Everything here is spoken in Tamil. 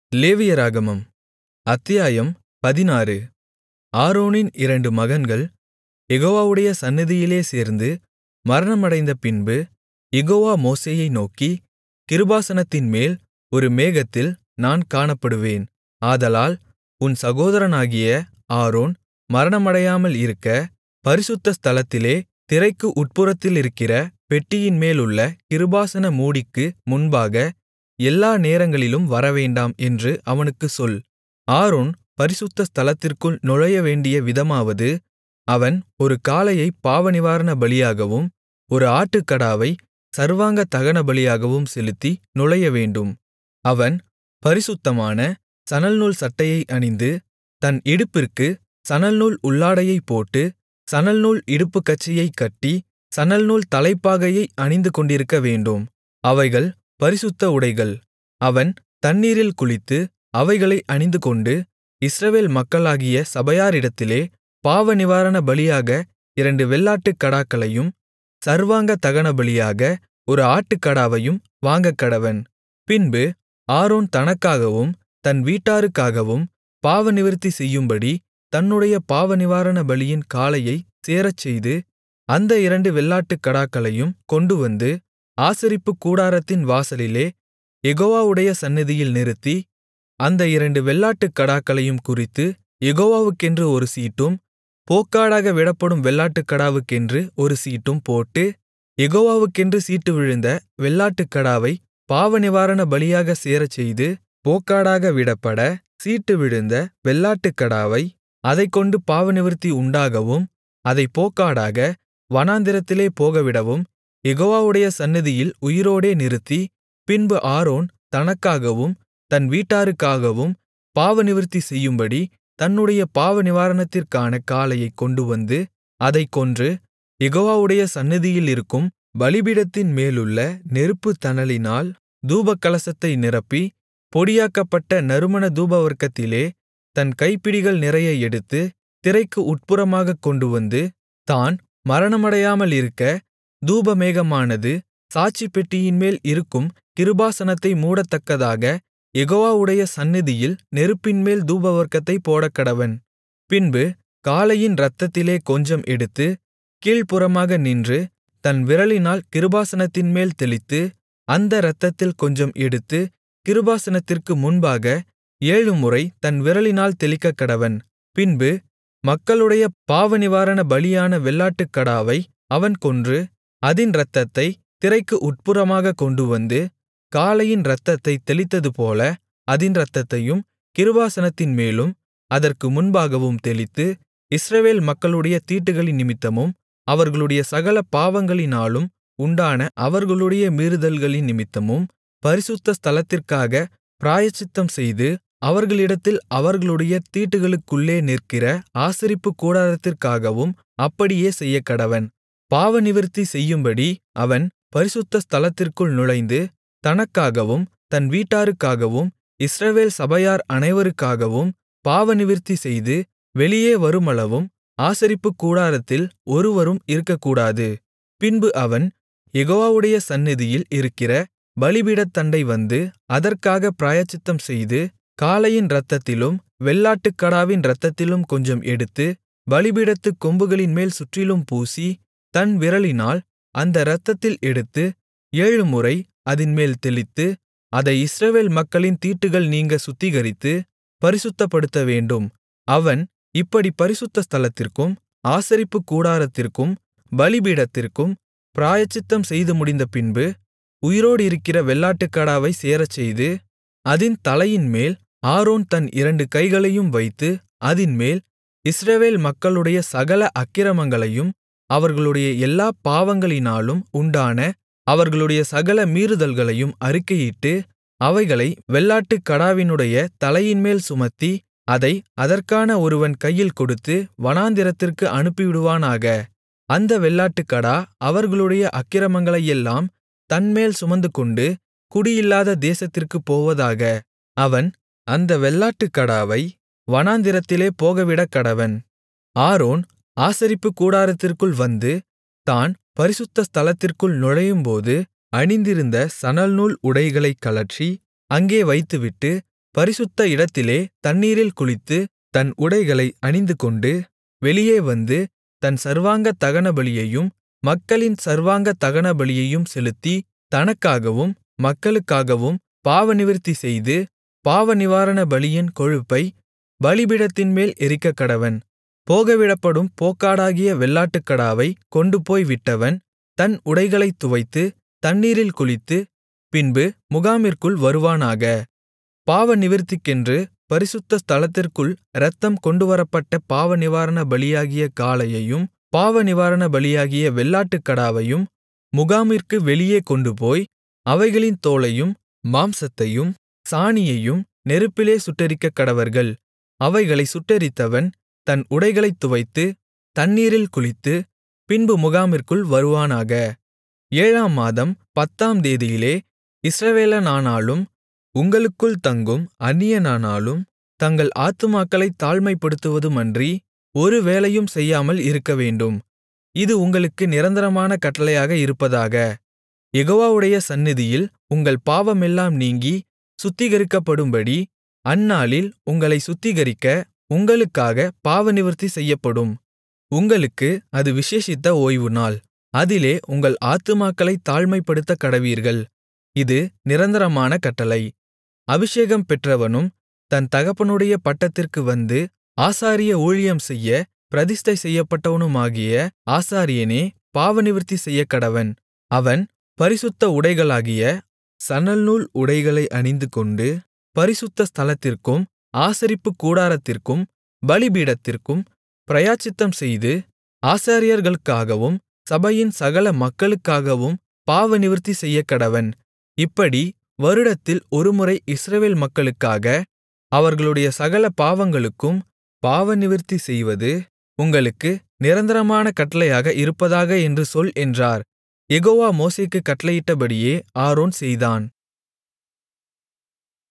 லேவியராகமம் அத்தியாயம் பதினாறு ஆரோனின் இரண்டு மகன்கள் யெகோவாவுடைய சந்நிதியிலே சேர்ந்து மரணமடைந்தபின்பு யெகோவா மோசேயை நோக்கி கிருபாசனத்தின்மேல் ஒரு மேகத்தில் நான் காணப்படுவேன் ஆதலால் உன் சகோதரனாகிய ஆரோன் மரணமடையாமல் இருக்க பரிசுத்த ஸ்தலத்திலே திரைக்கு உட்புறத்திலிருக்கிற பெட்டியின்மேலுள்ள கிருபாசன மூடிக்கு முன்பாக எல்லா நேரங்களிலும் வரவேண்டாம் என்று அவனுக்குச் சொல் ஆரோன் பரிசுத்த ஸ்தலத்திற்குள் நுழையவேண்டிய விதமாவது அவன் ஒரு காளையைப் பாவநிவாரண பலியாகவும் ஒரு ஆட்டுக்கடாவைச் சர்வாங்க தகனபலியாகவும் செலுத்தி நுழையவேண்டும் அவன் பரிசுத்தமான சணல்நூல் சட்டையை அணிந்து தன் இடுப்பிற்குச் சணல்நூல் உள்ளாடையைப் போட்டு சணல்நூல் இடுப்புக்கச்சையைக் கட்டி சணல்நூல் தலைப்பாகையை அணிந்துகொண்டிருக்கவேண்டும் அவைகள் பரிசுத்த உடைகள் அவன் தண்ணீரில் குளித்து அவைகளை அணிந்துகொண்டு இஸ்ரவேல் மக்களாகிய சபையாரிடத்திலே பாவநிவாரண பலியாக இரண்டு வெள்ளாட்டுக்கடாக்களையும் சர்வாங்க தகனபலியாக ஒரு ஆட்டுக்கடாவையும் வாங்கக்கடவன் பின்பு ஆரோன் தனக்காகவும் தன் வீட்டாருக்காகவும் பாவநிவிர்த்தி செய்யும்படி தன்னுடைய பாவநிவாரண பலியின் காளையைச் சேரச்செய்து அந்த இரண்டு வெள்ளாட்டுக்கடாக்களையும் கொண்டுவந்து ஆசரிப்புக் கூடாரத்தின் வாசலிலே யெகோவாவுடைய சந்நிதியில் நிறுத்தி அந்த இரண்டு வெள்ளாட்டுக்கடாக்களையும் குறித்து யெகோவாவுக்கென்று ஒரு சீட்டும் போக்காடாக விடப்படும் வெள்ளாட்டுக்கடாவுக்கென்று ஒரு சீட்டும் போட்டு யெகோவாவுக்கென்று சீட்டு விழுந்த வெள்ளாட்டுக்கடாவைப் பாவநிவாரண பலியாகச் சேரச்செய்து போக்காடாக விடப்பட சீட்டு விழுந்த வெள்ளாட்டுக்கடாவை அதைக்கொண்டு பாவநிவிர்த்தி உண்டாகவும் அதைப் போக்காடாக வனாந்திரத்திலே போகவிடவும் யெகோவாவுடைய சந்நிதியில் உயிரோடே நிறுத்தி பின்பு ஆரோன் தனக்காகவும் தன் வீட்டாருக்காகவும் பாவநிவிர்த்தி செய்யும்படி தன்னுடைய பாவநிவாரணத்திற்கான காளையைக் கொண்டுவந்து அதைக் கொன்று யெகோவாவுடைய சந்நிதியிலிருக்கும் பலிபீடத்தின் மேலுள்ள நெருப்புத் தணலினால் தூபகலசத்தை நிரப்பி பொடியாக்கப்பட்ட நறுமண தூபவர்க்கத்திலே தன் கைப்பிடிகள் நிறைய எடுத்து திரைக்கு உட்புறமாகக் கொண்டுவந்து தான் மரணமடையாமலிருக்க தூபமேகமானது சாட்சிப்பெட்டியின்மேல் இருக்கும் கிருபாசனத்தை மூடத்தக்கதாக யெகோவாவுடைய சந்நிதியில் நெருப்பின்மேல் தூபவர்க்கத்தைப் போடக்கடவன் பின்பு காளையின் இரத்தத்திலே கொஞ்சம் எடுத்து கீழ்ப்புறமாக நின்று தன் விரலினால் கிருபாசனத்தின்மேல் தெளித்து அந்த இரத்தத்தில் கொஞ்சம் எடுத்து கிருபாசனத்திற்கு முன்பாக ஏழுமுறை தன் விரலினால் தெளிக்கக்கடவன் பின்பு மக்களுடைய பாவநிவாரண பலியான வெள்ளாட்டுக்கடாவை அவன் கொன்று அதின் இரத்தத்தைத் திரைக்கு உட்புறமாகக் கொண்டுவந்து காளையின் இரத்தத்தைத் தெளித்ததுபோல அதின் இரத்தத்தையும் கிருபாசனத்தின்மேலும் அதற்கு முன்பாகவும் தெளித்து இஸ்ரவேல் மக்களுடைய தீட்டுகளின் நிமித்தமும் அவர்களுடைய சகல பாவங்களினாலும் உண்டான அவர்களுடைய மீறுதல்களின் நிமித்தமும் பரிசுத்த ஸ்தலத்திற்காக பிராயச்சித்தம் செய்து அவர்களிடத்தில் அவர்களுடைய தீட்டுகளுக்குள்ளே நிற்கிற ஆசரிப்புக் கூடாரத்திற்காகவும் அப்படியே செய்யக்கடவன் பாவநிவிர்த்தி செய்யும்படி அவன் பரிசுத்த ஸ்தலத்திற்குள் நுழைந்து தனக்காகவும் தன் வீட்டாருக்காகவும் இஸ்ரவேல் சபையார் அனைவருக்காகவும் பாவநிவிர்த்தி செய்து வெளியே வருமளவும் ஆசரிப்புக் கூடாரத்தில் ஒருவரும் இருக்கக்கூடாது பின்பு அவன் யெகோவாவுடைய சந்நிதியில் இருக்கிற பலிபீடத்தண்டை வந்து அதற்காக பிராயச்சித்தம் செய்து காளையின் இரத்தத்திலும் வெள்ளாட்டுக்கடாவின் இரத்தத்திலும் கொஞ்சம் எடுத்து பலிபீடத்துக் கொம்புகளின்மேல் சுற்றிலும் பூசி தன் விரலினால் அந்த இரத்தத்தில் எடுத்து ஏழுமுறை அதின்மேல் தெளித்து அதை இஸ்ரவேல் மக்களின் தீட்டுகள் நீங்க சுத்திகரித்து பரிசுத்தப்படுத்தவேண்டும் அவன் இப்படி பரிசுத்த ஸ்தலத்திற்கும் ஆசரிப்புக் கூடாரத்திற்கும் பலிபீடத்திற்கும் பிராயச்சித்தம் செய்து முடிந்த பின்பு உயிரோடிருக்கிற வெள்ளாட்டுக்கடாவை சேரச்செய்து அதின் தலையின்மேல் ஆரோன் தன் இரண்டு கைகளையும் வைத்து அதின்மேல் இஸ்ரவேல் மக்களுடைய சகல அக்கிரமங்களையும் அவர்களுடைய எல்லா பாவங்களினாலும் உண்டான அவர்களுடைய சகல மீறுதல்களையும் அறிக்கையிட்டு அவைகளை வெள்ளாட்டுக்கடாவினுடைய தலையின்மேல் சுமத்தி அதை அதற்கான ஒருவன் கையில் கொடுத்து வனாந்திரத்திற்கு அனுப்பிவிடுவானாக அந்த வெள்ளாட்டுக்கடா அவர்களுடைய அக்கிரமங்களையெல்லாம் தன்மேல் சுமந்துகொண்டு குடியில்லாத தேசத்திற்குப் போவதாக அவன் அந்த வெள்ளாட்டுக்கடாவை வனாந்திரத்திலே போகவிடக்கடவன் ஆரோன் ஆசரிப்புக் கூடாரத்திற்குள் வந்து தான் பரிசுத்த ஸ்தலத்திற்குள் நுழையும்போது அணிந்திருந்த சணல்நூல் உடைகளைக் கழற்றி அங்கே வைத்துவிட்டு பரிசுத்த இடத்திலே தண்ணீரில் குளித்து தன் உடைகளை அணிந்துகொண்டு வெளியே வந்து தன் சர்வாங்க தகனபலியையும் மக்களின் சர்வாங்க தகனபலியையும் செலுத்தி தனக்காகவும் மக்களுக்காகவும் பாவநிவிர்த்தி செய்து பாவநிவாரண பலியின் கொழுப்பைப் பலிபீடத்தின்மேல் எரிக்கக்கடவன் போகவிடப்படும் போக்காடாகிய வெள்ளாட்டுக்கடாவைக் கொண்டுபோய் விட்டவன் தன் உடைகளைத் துவைத்து தண்ணீரில் குளித்து பின்பு முகாமிற்குள் வருவானாக பாவநிவிர்த்திக்கென்று பரிசுத்த ஸ்தலத்திற்குள் இரத்தம் கொண்டுவரப்பட்ட பாவநிவாரண பலியாகிய காளையையும் பாவநிவாரண பலியாகிய வெள்ளாட்டுக்கடாவையும் முகாமிற்கு வெளியே கொண்டுபோய் அவைகளின் தோலையும் மாம்சத்தையும் சாணியையும் நெருப்பிலே சுட்டெரிக்கக்கடவர்கள் அவைகளைச் சுட்டெரித்தவன் தன் உடைகளைத் துவைத்து தண்ணீரில் குளித்து பின்பு முகாமிற்குள் வருவானாக ஏழாம் மாதம் பத்தாம் தேதியிலே இஸ்ரவேலனானாலும் உங்களுக்குள் தங்கும் அந்நியனானாலும் தங்கள் ஆத்துமாக்களைத் தாழ்மைப்படுத்துவதுமன்றி ஒரு வேலையும் செய்யாமல் இருக்கவேண்டும் இது உங்களுக்கு நிரந்தரமான கட்டளையாக இருப்பதாக யெகோவாவுடைய சந்நிதியில் உங்கள் பாவமெல்லாம் நீங்கி சுத்திகரிக்கப்படும்படி அந்நாளில் உங்களைச் சுத்திகரிக்க உங்களுக்காக பாவநிவிர்த்தி செய்யப்படும் உங்களுக்கு அது விசேஷித்த ஓய்வுநாள் அதிலே உங்கள் ஆத்துமாக்களைத் தாழ்மைப்படுத்தக்கடவீர்கள் இது நிரந்தரமான கட்டளை அபிஷேகம் பெற்றவனும் தன் தகப்பனுடைய பட்டத்திற்கு வந்து ஆசாரிய ஊழியம் செய்ய பிரதிஷ்டை செய்யப்பட்டவனுமாகிய ஆசாரியனே பாவநிவிர்த்தி செய்யக்கடவன் அவன் பரிசுத்த உடைகளாகிய சணல்நூல் உடைகளை அணிந்துகொண்டு பரிசுத்த ஸ்தலத்திற்கும் ஆசரிப்புக் கூடாரத்திற்கும் பலிபீடத்திற்கும் பிராயச்சித்தம் செய்து ஆசாரியர்களுக்காகவும் சபையின் சகல மக்களுக்காகவும் பாவநிவிர்த்தி செய்யக்கடவன் இப்படி வருடத்தில் ஒருமுறை இஸ்ரவேல் மக்களுக்காக அவர்களுடைய சகல பாவங்களுக்கும் பாவநிவிர்த்தி செய்வது உங்களுக்கு நிரந்தரமான கட்டளையாக இருப்பதாக என்று சொல் என்றார் யெகோவா மோசேக்குக் கட்டளையிட்டபடியே ஆரோன் செய்தான்